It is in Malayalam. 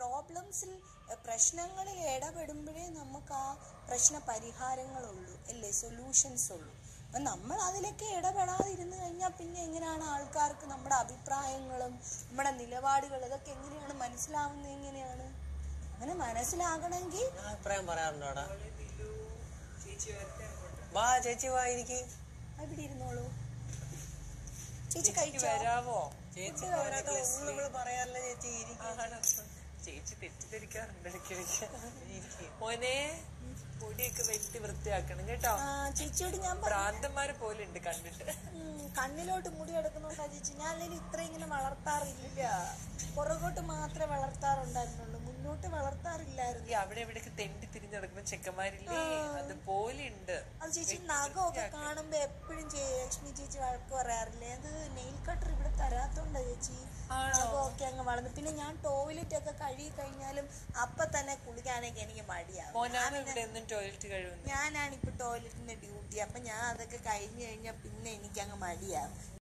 പ്രോബ്ലംസിൽ പ്രശ്നങ്ങളിൽ ഇടപെടുമ്പോഴേ നമുക്ക് ആ പ്രശ്ന പരിഹാരങ്ങളുള്ളൂ അല്ലേ സൊല്യൂഷൻസ് ഉള്ളൂ അപ്പം നമ്മൾ അതിലൊക്കെ ഇടപെടാതിരുന്ന് കഴിഞ്ഞാൽ പിന്നെ എങ്ങനെയാണ് ആൾക്കാർക്ക് നമ്മുടെ അഭിപ്രായങ്ങളും നമ്മുടെ നിലപാടുകളും ഇതൊക്കെ എങ്ങനെയാണ് മനസ്സിലാവുന്നത് എങ്ങനെയാണ് അങ്ങനെ മനസ്സിലാകണമെങ്കിൽ ഞാൻ അഭിപ്രായം പറയാറുണ്ടോടാ വാ ചേച്ചി വാ ഇരിക്ക് അവിടെ ഇരുന്നോളൂ ചേച്ചി ചേച്ചിക്ക് കഴിച്ചോ വരാവോ ചേച്ചി പോരാത്ത ഒന്നും നമ്മൾ പറയാറില്ല ചേച്ചി ഇരിക്ക് ആണോ? ചേച്ചി തെറ്റിദ്ധരിക്കാറുണ്ട് ഇടയ്ക്കിടയ്ക്ക് മോനെ പൊടിയൊക്കെ വെട്ടി വൃത്തിയാക്കണം കേട്ടോ ആ ചേച്ചിയോട് ഞാൻ പറഞ്ഞു ഭ്രാന്തന്മാരെ പോലെ ഉണ്ട് കണ്ടിട്ട് ഉം, കണ്ണിലോട്ട് മുടി എടുക്കുന്നുണ്ടാ ചേച്ചി ഞാൻ അല്ലെങ്കിൽ ഇത്ര ഇങ്ങനെ വളർത്താറില്ല പുറകോട്ട് മാത്രമേ വളർത്താറുണ്ടായിരുന്നുള്ളൂ മുന്നോട്ട് വളർത്താറില്ലായിരുന്നു ഈ അവിടെ എവിടെയൊക്കെ തെണ്ടി തിരിഞ്ഞ് നടക്കുന്ന ചെക്കന്മാരില്ലേ അതുപോലെ ഉണ്ട് അത് ചേച്ചി നഖമൊക്കെ കാണുമ്പോ എപ്പോഴും ലക്ഷ്മി ചേച്ചി വഴക്ക് പറയാറില്ലേ അത് നെയിൽ കട്ടർ ഇവിടെ തരാത്തോണ്ടാ ചേച്ചി നഖമൊക്കെ അങ്ങ് വളർന്നു പിന്നെ ഞാൻ ടോയ്ലറ്റ് ഒക്കെ കഴുകി കഴിഞ്ഞാലും അപ്പൊ തന്നെ കുളിക്കാനൊക്കെ എനിക്ക് മടിയാവും മോനാണ് ഇവിടെ എന്നും ടോയ്ലറ്റ് കഴിവുന്നത് ഞാനാണ് ഇപ്പൊ ടോയ്ലറ്റിന്റെ ഡ്യൂട്ടി അപ്പൊ ഞാൻ അതൊക്കെ കഴിഞ്ഞു കഴിഞ്ഞാൽ പിന്നെ എനിക്ക് അങ്ങ് മടിയാവും